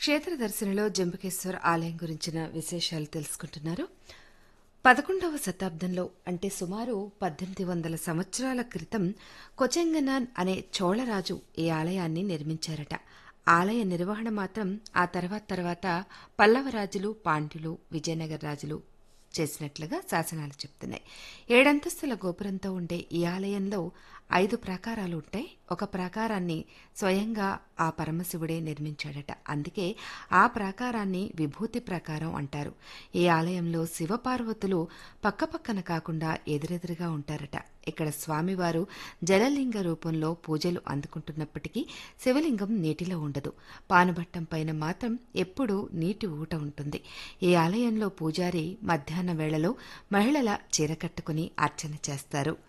క్షేత్ర దర్శనలో జంబుకేశ్వర్ ఆలయం గురించిన విశేషాలు తెలుసుకుంటున్నారు పదకొండవ శతాబ్దంలో అంటే సుమారు పద్దెనిమిది వందల సంవత్సరాల క్రితం కొచెంగనాన్ అనే చోళరాజు ఈ ఆలయాన్ని నిర్మించారట ఆలయ నిర్వహణ మాత్రం ఆ తర్వాత తర్వాత పల్లవ రాజులు పాండ్యులు విజయనగర రాజులు చేసినట్లుగా శాసనాలు చెప్తున్నాయి ఏడంతస్తుల గోపురంతో ఉండే ఈ ఆలయంలో ఐదు ప్రాకారాలు ఉంటాయి ఒక ప్రాకారాన్ని స్వయంగా ఆ పరమశివుడే నిర్మించాడట అందుకే ఆ ప్రాకారాన్ని విభూతి ప్రాకారం అంటారు ఈ ఆలయంలో శివపార్వతులు పక్కపక్కన కాకుండా ఎదురెదురుగా ఉంటారట ఇక్కడ స్వామివారు జలలింగ రూపంలో పూజలు అందుకుంటున్నప్పటికీ శివలింగం నీటిలో ఉండదు పానుబట్టం పైన మాత్రం ఎప్పుడూ నీటి ఊట ఉంటుంది ఈ ఆలయంలో పూజారి మధ్యాహ్న వేళలో మహిళల చీర కట్టుకుని అర్చన చేస్తారు